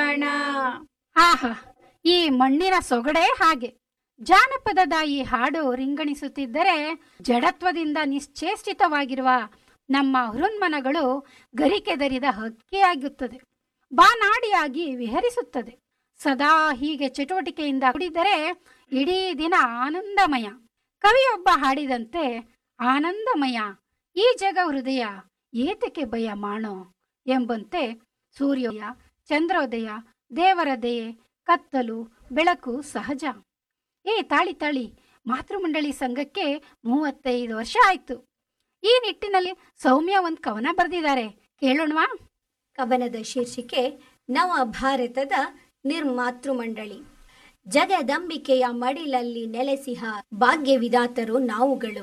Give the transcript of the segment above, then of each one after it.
ಬಾಣ ಆಹಾ ಈ ಮಣ್ಣಿನ ಸೊಗಡೆ ಹಾಗೆ ಜಾನಪದದ ಈ ಹಾಡು ರಿಂಗಣಿಸುತ್ತಿದ್ದರೆ ಜಡತ್ವದಿಂದ ನಿಶ್ಚೇಷ್ಟಿತವಾಗಿರುವ ನಮ್ಮ ಹೃನ್ಮನಗಳು ಗರಿಕೆದರಿದ ಹಕ್ಕಿಯಾಗುತ್ತದೆ ಬಾನಾಡಿಯಾಗಿ ವಿಹರಿಸುತ್ತದೆ ಸದಾ ಹೀಗೆ ಚಟುವಟಿಕೆಯಿಂದ ಕೂಡಿದರೆ ಇಡೀ ದಿನ ಆನಂದಮಯ ಕವಿಯೊಬ್ಬ ಹಾಡಿದಂತೆ ಆನಂದಮಯ ಈ ಜಗ ಹೃದಯ ಏತಕ್ಕೆ ಭಯ ಮಾಣೋ ಎಂಬಂತೆ ಸೂರ್ಯೋದಯ ಚಂದ್ರೋದಯ ದೇವರ ದಯೆ ಕತ್ತಲು ಬೆಳಕು ಸಹಜ ಏ ತಾಳಿ ತಾಳಿ ಮಾತೃಮಂಡಳಿ ಸಂಘಕ್ಕೆ ಮೂವತ್ತೈದು ವರ್ಷ ಆಯ್ತು ಈ ನಿಟ್ಟಿನಲ್ಲಿ ಸೌಮ್ಯ ಒಂದು ಕವನ ಬರೆದಿದ್ದಾರೆ ಕೇಳೋಣವಾ ಕವನದ ಶೀರ್ಷಿಕೆ ನವ ಭಾರತದ ನಿರ್ಮಾತೃ ಮಂಡಳಿ ಜಗದಂಬಿಕೆಯ ಮಡಿಲಲ್ಲಿ ನೆಲೆಸಿಹ ಭಾಗ್ಯವಿದಾತರು ನಾವುಗಳು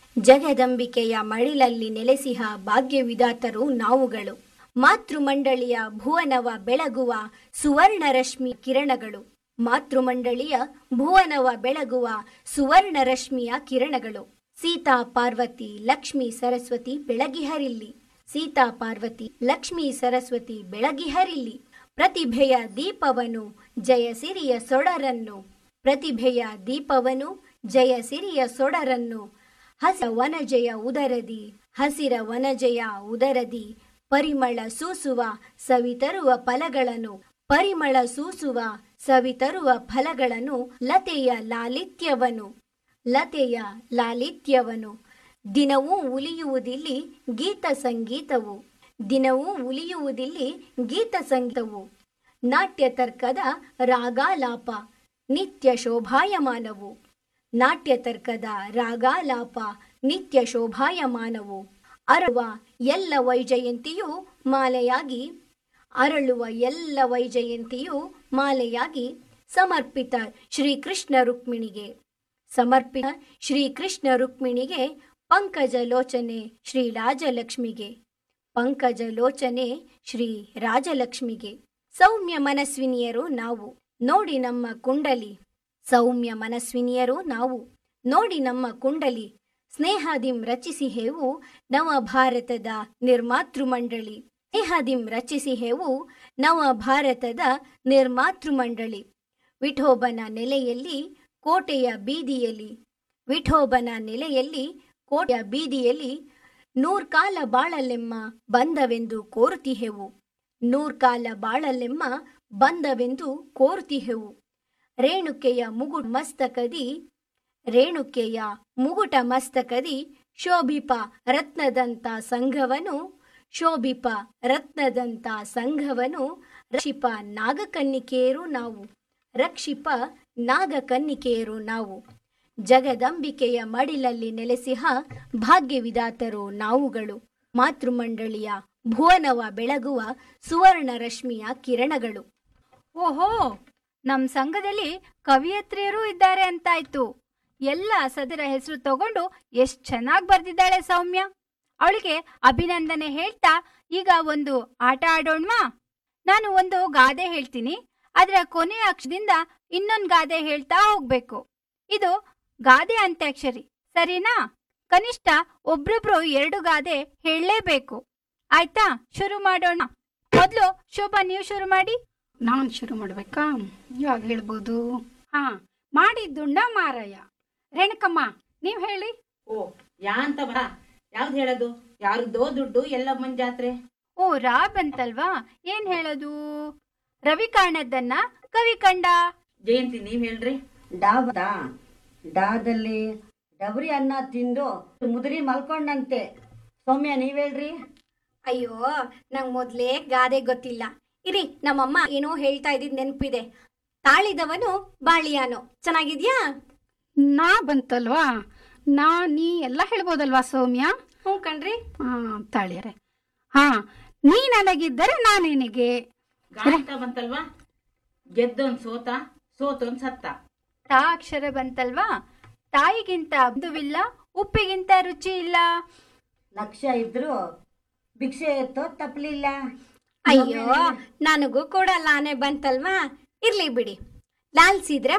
ಜಗದಂಬಿಕೆಯ ಮಡಿಲಲ್ಲಿ ನೆಲೆಸಿಹ ಭಾಗ್ಯವಿದಾತರು ನಾವುಗಳು ಮಾತೃಮಂಡಳಿಯ ಭುವನವ ಬೆಳಗುವ ಸುವರ್ಣ ರಶ್ಮಿ ಕಿರಣಗಳು ಮಾತೃಮಂಡಳಿಯ ಭುವನವ ಬೆಳಗುವ ಸುವರ್ಣ ರಶ್ಮಿಯ ಕಿರಣಗಳು ಸೀತಾ ಪಾರ್ವತಿ ಲಕ್ಷ್ಮೀ ಸರಸ್ವತಿ ಬೆಳಗಿಹರಿಲ್ಲಿ ಸೀತಾ ಪಾರ್ವತಿ ಲಕ್ಷ್ಮೀ ಸರಸ್ವತಿ ಬೆಳಗಿಹರಿಲ್ಲಿ ಪ್ರತಿಭೆಯ ದೀಪವನು ಜಯ ಸಿರಿಯ ಸೊಡರನ್ನು ಪ್ರತಿಭೆಯ ದೀಪವನು ಜಯ ಸಿರಿಯ ಸೊಡರನ್ನು ಹಸ ವನಜಯ ಉದರದಿ ಹಸಿರ ವನಜಯ ಉದರದಿ ಪರಿಮಳ ಸೂಸುವ ಸವಿತರುವ ಫಲಗಳನ್ನು ಪರಿಮಳ ಸೂಸುವ ಸವಿತರುವ ಫಲಗಳನ್ನು ಲತೆಯ ಲಾಲಿತ್ಯವನು ಲತೆಯ ಲಾಲಿತ್ಯವನು ದಿನವೂ ಉಲಿಯುವುದಿಲ್ಲಿ ಗೀತ ಸಂಗೀತವು ದಿನವೂ ಉಲಿಯುವುದಿಲ್ಲಿ ಗೀತ ಸಂಗೀತವು ನಾಟ್ಯ ತರ್ಕದ ರಾಗಾಲಾಪ ನಿತ್ಯ ಶೋಭಾಯಮಾನವು ನಾಟ್ಯ ತರ್ಕದ ರಾಗಾಲಾಪ ನಿತ್ಯ ಶೋಭಾಯಮಾನವು ಅರಳುವ ಎಲ್ಲ ವೈಜಯಂತಿಯು ಮಾಲೆಯಾಗಿ ಅರಳುವ ಎಲ್ಲ ವೈಜಯಂತಿಯು ಮಾಲೆಯಾಗಿ ಸಮರ್ಪಿತ ಶ್ರೀಕೃಷ್ಣ ರುಕ್ಮಿಣಿಗೆ ಸಮರ್ಪಿತ ಶ್ರೀಕೃಷ್ಣ ರುಕ್ಮಿಣಿಗೆ ಪಂಕಜ ಲೋಚನೆ ಶ್ರೀ ರಾಜಲಕ್ಷ್ಮಿಗೆ ಪಂಕಜ ಲೋಚನೆ ಶ್ರೀ ರಾಜಲಕ್ಷ್ಮಿಗೆ ಸೌಮ್ಯ ಮನಸ್ವಿನಿಯರು ನಾವು ನೋಡಿ ನಮ್ಮ ಕುಂಡಲಿ ಸೌಮ್ಯ ಮನಸ್ವಿನಿಯರು ನಾವು ನೋಡಿ ನಮ್ಮ ಕುಂಡಲಿ ಸ್ನೇಹದಿಂ ರಚಿಸಿಹೇವು ನವ ಭಾರತದ ನಿರ್ಮಾತೃ ಮಂಡಳಿ ಸ್ನೇಹದಿಂ ರಚಿಸಿಹೇವು ನವ ಭಾರತದ ನಿರ್ಮಾತೃ ಮಂಡಳಿ ವಿಠೋಬನ ನೆಲೆಯಲ್ಲಿ ಕೋಟೆಯ ಬೀದಿಯಲ್ಲಿ ವಿಠೋಬನ ನೆಲೆಯಲ್ಲಿ ಕೋಟೆಯ ಬೀದಿಯಲ್ಲಿ ನೂರ್ಕಾಲ ಬಾಳಲೆಮ್ಮ ಬಂದವೆಂದು ಕೋರುತಿಹೆವು ನೂರ್ಕಾಲ ಬಾಳಲೆಮ್ಮ ಬಂದವೆಂದು ಕೋರುತಿಹೆವು ರೇಣುಕೆಯ ಮುಗುಟ್ ಮಸ್ತಕದಿ ರೇಣುಕೆಯ ಮುಗುಟ ಮಸ್ತಕದಿ ಶೋಭಿಪ ರತ್ನದಂತ ಸಂಘವನು ಶೋಭಿಪ ರತ್ನದಂತ ಸಂಘವನು ರಕ್ಷಿಪ ನಾಗಕನ್ನಿಕೆಯರು ನಾವು ರಕ್ಷಿಪ ನಾಗಕನ್ನಿಕೆಯರು ನಾವು ಜಗದಂಬಿಕೆಯ ಮಡಿಲಲ್ಲಿ ನೆಲೆಸಿಹ ಭಾಗ್ಯವಿದಾತರು ನಾವುಗಳು ಮಾತೃಮಂಡಳಿಯ ಭುವನವ ಬೆಳಗುವ ಸುವರ್ಣ ರಶ್ಮಿಯ ಕಿರಣಗಳು ಓಹೋ ನಮ್ ಸಂಘದಲ್ಲಿ ಕವಿಯತ್ರಿಯರು ಇದ್ದಾರೆ ಅಂತಾಯ್ತು ಎಲ್ಲ ಸದರ ಹೆಸರು ತಗೊಂಡು ಎಷ್ಟ್ ಚೆನ್ನಾಗಿ ಬರ್ದಿದ್ದಾಳೆ ಸೌಮ್ಯ ಅವಳಿಗೆ ಅಭಿನಂದನೆ ಹೇಳ್ತಾ ಈಗ ಒಂದು ಆಟ ಆಡೋಣ್ವಾ ನಾನು ಒಂದು ಗಾದೆ ಹೇಳ್ತೀನಿ ಅದರ ಕೊನೆಯ ಅಕ್ಷರದಿಂದ ಇನ್ನೊಂದು ಗಾದೆ ಹೇಳ್ತಾ ಹೋಗ್ಬೇಕು ಇದು ಗಾದೆ ಅಂತ್ಯಾಕ್ಷರಿ ಸರಿನಾ ಕನಿಷ್ಠ ಒಬ್ರೊಬ್ರು ಎರಡು ಗಾದೆ ಹೇಳಲೇಬೇಕು ಆಯ್ತಾ ಶುರು ಮಾಡೋಣ ಮೊದಲು ಶೋಭಾ ನೀವು ಶುರು ಮಾಡಿ ನಾನು ಶುರು ಮಾಡ್ಬೇಕಾ ಯಾವಾಗ ಹೇಳ್ಬೋದು ಹಾ ಮಾಡಿದ್ದುಂಡ ಮಾರಾಯ ರೇಣುಕಮ್ಮ ನೀವ್ ಹೇಳಿ ಓ ಯಾ ಅಂತ ಬಾ ಯಾವ್ದು ಹೇಳೋದು ಯಾರ್ದೋ ದುಡ್ಡು ಎಲ್ಲಮ್ಮನ್ ಜಾತ್ರೆ ಓ ರಾ ಬಂತಲ್ವಾ ಏನ್ ಹೇಳೋದು ರವಿ ಕಾಣದ್ದನ್ನ ಕವಿ ಕಂಡ ಜಯಂತಿ ನೀವ್ ಹೇಳ್ರಿ ಡಾಬದ ಡಾದಲ್ಲಿ ಡಬರಿ ಅನ್ನ ತಿಂದು ಮುದುರಿ ಮಲ್ಕೊಂಡಂತೆ ಸೌಮ್ಯ ನೀವ್ ಹೇಳ್ರಿ ಅಯ್ಯೋ ನಂಗೆ ಮೊದಲೇ ಗಾದೆ ಗೊತ್ತಿಲ್ಲ ಇರಿ ನಮ್ಮಮ್ಮ ಏನೋ ಹೇಳ್ತಾ ಇದ್ದಿದ್ ನೆನಪಿದೆ ತಾಳಿದವನು ಬಾಳಿಯಾನೋ ಚೆನ್ನಾಗಿದ್ಯಾ ನಾ ಬಂತಲ್ವಾ ನಾ ನೀ ಎಲ್ಲ ಹೇಳ್ಬೋದಲ್ವಾ ಸೌಮ್ಯ ಹ್ಞೂ ಕಣ್ರಿ ಹಾ ತಾಳಿಯರೆ ಹಾ ನೀ ನನಗಿದ್ದರೆ ನಾ ನಿನಗೆ ಗಾಳಿ ಅಂತ ಬಂತಲ್ವಾ ಗೆದ್ದೊಂದ್ ಸೋತ ಸೋತೊಂದ್ ಸತ್ತ ತಾ ಅಕ್ಷರ ಬಂತಲ್ವಾ ತಾಯಿಗಿಂತ ಬಂಧುವಿಲ್ಲ ಉಪ್ಪಿಗಿಂತ ರುಚಿ ಇಲ್ಲ ಲಕ್ಷ ಇದ್ರು ಭಿಕ್ಷೆ ಎತ್ತೋ ತಪ್ಪಲಿಲ್ಲ ಅಯ್ಯೋ ನನಗೂ ಕೂಡ ಲಾನೆ ಬಂತಲ್ವಾ ಇರ್ಲಿ ಬಿಡಿ ಲಾಲ್ಸಿದ್ರೆ